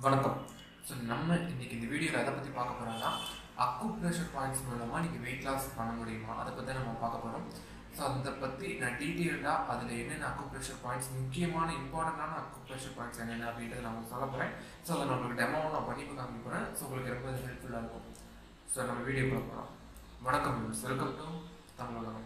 வணக்கம் ஸோ நம்ம இன்னைக்கு இந்த வீடியோவில் எதை பற்றி பார்க்க போகிறோம்னா அக்கு ப்ரெஷர் பாயிண்ட்ஸ் மூலமாக நீங்கள் வெயிட் லாஸ் பண்ண முடியுமா அதை பற்றி நம்ம பார்க்க போகிறோம் ஸோ அதை பற்றி நான் டீட்டெயில்டாக அதில் என்னென்ன அக்கு ப்ரெஷர் பாயிண்ட்ஸ் முக்கியமான இம்பார்ட்டண்டான அக்கு ப்ரெஷர் பாயிண்ட்ஸ் என்னென்ன அப்படின்றத நான் சொல்ல போகிறேன் ஸோ அதை நான் உங்களுக்கு டெமோவும் நான் பண்ணி காமிக்க போகிறேன் ஸோ உங்களுக்கு ரொம்ப ஹெல்ப்ஃபுல்லாக இருக்கும் ஸோ நம்ம வீடியோக்குள்ள போகலாம் வணக்கம் welcome to Tamilagam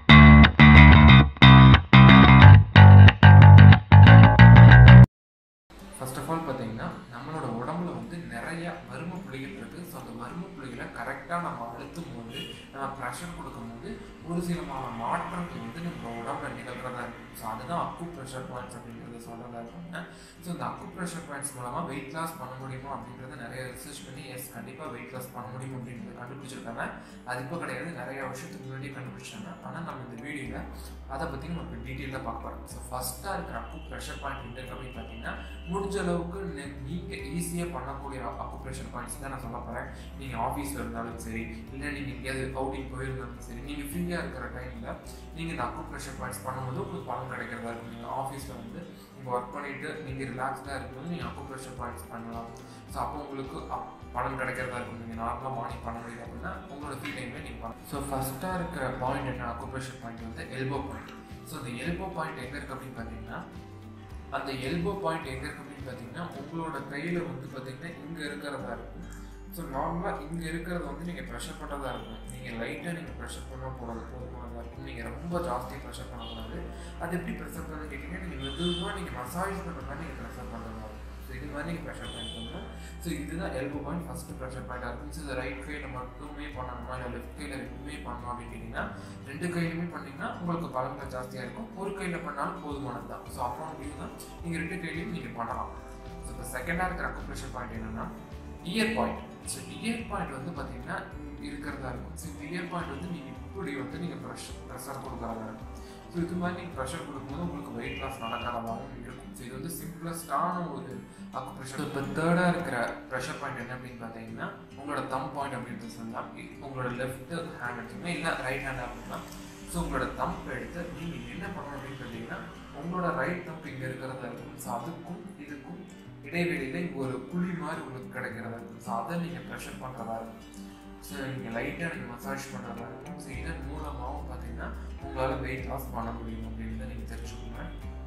first of all பார்த்தீங்கன்னா நம்மளோட உடம்புல வந்து நிறைய மரும புள்ளிகள் இருக்குது ஸோ அந்த மரும புள்ளிகளை கரெக்டாக நம்ம அழுத்தும் போது நம்ம ப்ரெஷர் கொடுக்கும்போது ஒரு சிலமான மாற்றங்கள் வந்து நம்ம உடம்புல நிகழ்கிறதா இருக்கும் ஸோ அதுதான் அக்கு ப்ரெஷர் பாயிண்ட்ஸ் அப்படின்றத சொல்கிறதா இருக்காங்க ஸோ இந்த அக்கு ப்ரெஷர் பாயிண்ட்ஸ் மூலமாக வெயிட் லாஸ் பண்ண முடியுமா அப்படின்றத நிறைய ரிசர்ச் பண்ணி எஸ் கண்டிப்பாக வெயிட் லாஸ் பண்ண முடியும் அப்படின்றத கண்டுபிடிச்சிருக்காங்க அது இப்போ கிடையாது நிறைய வருஷத்துக்கு முன்னாடி கண்டுபிடிச்சாங்க ஆனால் நம்ம இந்த வீடியோவில் அதை பற்றி நம்ம இப்போ டீட்டெயிலாக பார்க்க போகிறோம் ஸோ ஃபஸ்ட்டாக இருக்கிற அக்கு ப்ரெஷர் பாயிண்ட் இருக்கு அப்படின்னு பார்த்தீங்கன்னா முடிஞ்ச அளவுக்கு நீங்கள் ஈஸியாக பண்ணக்கூடிய அக்கு ப்ரெஷர் பாயிண்ட்ஸ் தான் நான் சொல்ல போகிறேன் நீங்கள் ஆஃபீஸில் இருந்தாலும் சரி இல்லை நீங்கள் எங்கேயாவது அவுட்டிங் போயிருந்தாலும் சரி நீங்கள் ஃப்ரீயாக இருக்கிற டைமில் நீங்கள் இந்த அக்கு ப்ரெஷர் பாயிண்ட்ஸ் பண்ணும்போது உங்களுக்கு பலன் கிடைக்கிறதா இருக்கும் நீங்கள் ஆஃபீஸில் வந்து நீங்கள் ஒர்க் பண்ணிவிட்டு நீங்கள் ரிலாக்ஸ்டாக இருக்கும்போது நீங்கள் அக்கு ப்ரெஷர் பாயிண்ட்ஸ் பண்ணலாம் ஸோ அப்போ உங்களுக்கு அப் பலன் கிடைக்கிறதா இருக்கும் நீங்கள் நார்மலாக மார்னிங் பண்ண முடியல அப்படின்னா உங்களோட ஃப்ரீ டைமே நீங்கள் பண்ணலாம் ஸோ ஃபஸ்ட்டாக இருக்கிற பாயிண்ட் என்ன அக்கு ப்ரெஷர் பாயிண்ட் வந்து எல்போ பாயிண்ட் ஸோ இந்த எல்போ பாயிண்ட் எங்கே இருக்குது அப்படின்னு பார்த்தீங்கன்னா அந்த எல்போ பாயிண்ட் எங்கே இருக்குது அப்படின்னு பார்த்தீங்கன்னா உங்களோட கையில் வந்து பார்த்தீங்கன்னா இங்கே இருக்கிறதா இருக்கும் ஸோ நார்மலாக இங்கே இருக்கிறத வந்து நீங்கள் ப்ரெஷர் பண்ணுறதா இருக்கும் நீங்கள் லைட்டாக நீங்கள் ப்ரெஷர் பண்ணால் போகிறது போதுமானதாக இருக்கும் நீங்கள் ரொம்ப ஜாஸ்தியாக ப்ரெஷர் பண்ணக்கூடாது அது எப்படி ப்ரெஷர் பண்ணுறது கேட்டிங்கன்னா நீங்கள் மெதுவாக நீங்கள் மசாஜ் பண்ணுற மாதிரி நீங்கள் ப்ரெஷர் பண்ணுறதா இருக்கும் ஸோ இது மாதிரி நீங்கள் ப்ரெஷர் பாயிண்ட் பண்ணணும் ஸோ இதுதான் எல்போ பாயிண்ட் ஃபஸ்ட்டு ப்ரெஷர் பாயிண்டாக இருக்கும் ஸோ இது ரைட் கையில் மட்டுமே பண்ணணுமா இல்லை லெஃப்ட் கையில் ரெண்டுமே பண்ணணும் அப்படின்னு கேட்டிங்கன்னா ரெண்டு கையிலுமே பண்ணிங்கன்னா உங்களுக்கு பலன்கள் ஜாஸ்தியாக இருக்கும் ஒரு கையில் பண்ணாலும் போதுமானது தான் ஸோ அப்புறம் முடியும் தான் நீங்கள் ரெண்டு கையிலையும் நீங்கள் பண்ணலாம் ஸோ இப்போ செகண்டாக இருக்கிற அக்குப்ரெஷர் பாயிண்ட் என்னென்னா ear point so ear point வந்து பார்த்தீங்கன்னா இருக்கிறதா இருக்கும் ஸோ இந்த இயர் பாயிண்ட் வந்து நீங்கள் இப்படி வந்து நீங்கள் ப்ரெஷர் ப்ரெஷர் கொடுக்குறதா இருக்கும் ஸோ இது மாதிரி நீங்கள் ப்ரெஷர் கொடுக்கும்போது உங்களுக்கு வெயிட் லாஸ் நடக்கிறதாகவும் இருக்கும் ஸோ இது வந்து சிம்பிளஸ்டான ஒரு அக்கு ப்ரெஷர் இப்போ தேர்டாக இருக்கிற ப்ரெஷர் பாயிண்ட் என்ன அப்படின்னு பார்த்தீங்கன்னா உங்களோட தம் பாயிண்ட் அப்படின்றது சொல்லலாம் உங்களோட லெஃப்ட் ஹேண்ட் எடுத்துக்கோங்க இல்லை ரைட் ஹேண்ட் அப்படின்னா ஸோ உங்களோட தம்ப் எடுத்து நீங்கள் என்ன பண்ணணும் அப்படின்னு பார்த்தீங்கன்னா உங்களோட ரைட் தம்ப் இங்கே இருக்கிறதா இருக்கும் ஸோ அதுக்கும் இதுக்கும் இடைவெளியில் இங்கே ஒரு குழி மாதிரி உங்களுக்கு கிடைக்கிறதா இருக்கும் ஸோ அதை நீங்கள் ப்ரெஷர் பண்ணுறதா இருக்கும் ஸோ நீங்கள் லைட்டாக நீங்கள் மசாஜ் பண்ணுறதா இருக்கும் ஸோ இதன் மூலமாகவும் பார்த்தீங்கன்னா உங்களால் வெயிட் லாஸ் பண்ண முடியும் அப்படின்னு நீங்கள் தெரிஞ்சுக்கோங்க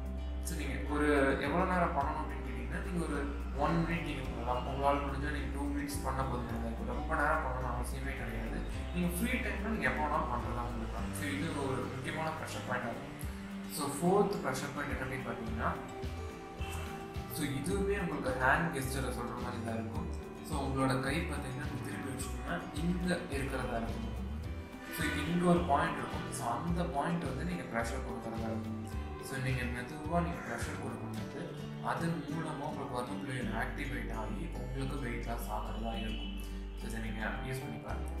ஸோ நீங்கள் ஒரு எவ்வளோ நேரம் பண்ணணும் அப்படின்னு கேட்டிங்கன்னா நீங்கள் ஒரு ஒன் மினிட் நீங்கள் பண்ணலாம் உங்களால் முடிஞ்சால் நீங்கள் டூ மினிட்ஸ் பண்ண போதும் இப்போ ரொம்ப நேரம் பண்ணணும் அவசியமே கிடையாது நீங்கள் ஃப்ரீ டைமில் நீங்கள் எப்போ வேணாலும் பண்ணுறதா உங்களுக்கு ஸோ இது ஒரு முக்கியமான ப்ரெஷர் பாயிண்ட் ஆகும் ஸோ ஃபோர்த் ப்ரெஷர் பாயிண்ட் என்ன அப்படின்னு பார்த்தீங்கன்னா ஸோ இதுவுமே உங்களுக்கு ஹேண்ட் கெஸ்டரை சொல்கிற மாதிரி தான் இருக்கும் ஸோ உங்களோட கை பார்த்தீங்கன்னா திருப்பி வச்சுக்கோங்கன்னா இங்கே இருக்கிறதா இருக்கும் ஸோ இங்கே ஒரு பாயிண்ட் இருக்கும் ஸோ அந்த பாயிண்ட் வந்து நீங்கள் ப்ரெஷர் கொடுக்குறதா இருக்கும் ஸோ நீங்கள் மெதுவாக நீங்கள் ப்ரெஷர் கொடுக்கும்போது அதன் மூலமாக உங்களுக்கு வர்மப்புள்ளிகள் ஆக்டிவேட் ஆகி உங்களுக்கு வெயிட் லாஸ் ஆகிறதா இருக்கும் ஸோ இதை நீங்கள் யூஸ் பண்ணி பாருங்கள்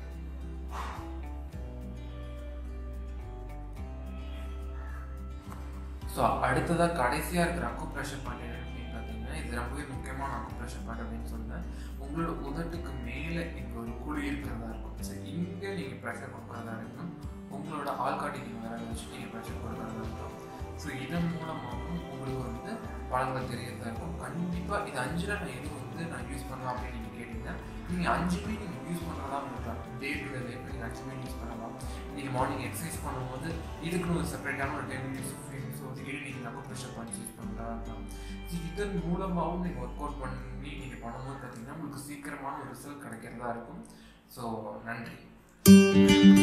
ஸோ அடுத்ததாக கடைசியாக இருக்கிற அக்கு ப்ரெஷர் பாயிண்ட் என்ன அப்படின்னு பார்த்தீங்கன்னா இது ரொம்பவே முக்கியமான அக்கு ப்ரெஷர் பாயிண்ட் அப்படின்னு சொல்லுவேன் உங்களோட உதட்டுக்கு மேலே இங்கே ஒரு குழி இருக்கிறதா இருக்கும் ஸோ இங்கே நீங்கள் ப்ரெஷர் கொடுக்குறதா இருக்கும் உங்களோட ஆள்காட்டி நீங்கள் வேற வச்சு நீங்கள் ப்ரெஷர் கொடுக்குறதா இருக்கும் ஸோ இதன் மூலமாகவும் உங்களுக்கு வந்து பலன்கள் தெரியறதா இருக்கும் கண்டிப்பாக இது அஞ்சில் நான் எது வந்து நான் யூஸ் பண்ணலாம் அப்படின்னு நீங்கள் கேட்டிங்கன்னா நீங்கள் அஞ்சுமே நீங்கள் யூஸ் பண்ணுறதா இருக்கலாம் டே டு டே லைஃப் நீங்கள் அஞ்சுமே யூஸ் பண்ணலாம் நீங்கள் மார்னிங் எக்ஸசைஸ் பண்ணும்போது இதுக்குன்னு ஒரு செப்பரேட்டான ஒரு டென் மினிட்ஸ் ஃபிஃப்டீன் மினிட்ஸ் ஒதுக்கி நீங்கள் நம்ம ப்ரெஷர் பண்ணி யூஸ் பண்ணுறதா இருக்கலாம் ஸோ இதன் மூலமாகவும் நீங்கள் ஒர்க் அவுட் பண்ணி நீங்கள் பண்ணும்போது பார்த்தீங்கன்னா உங்களுக்கு சீக்கிரமான ஒரு ரிசல்ட் கிடைக்கிறதா இருக்கும் ஸோ நன்றி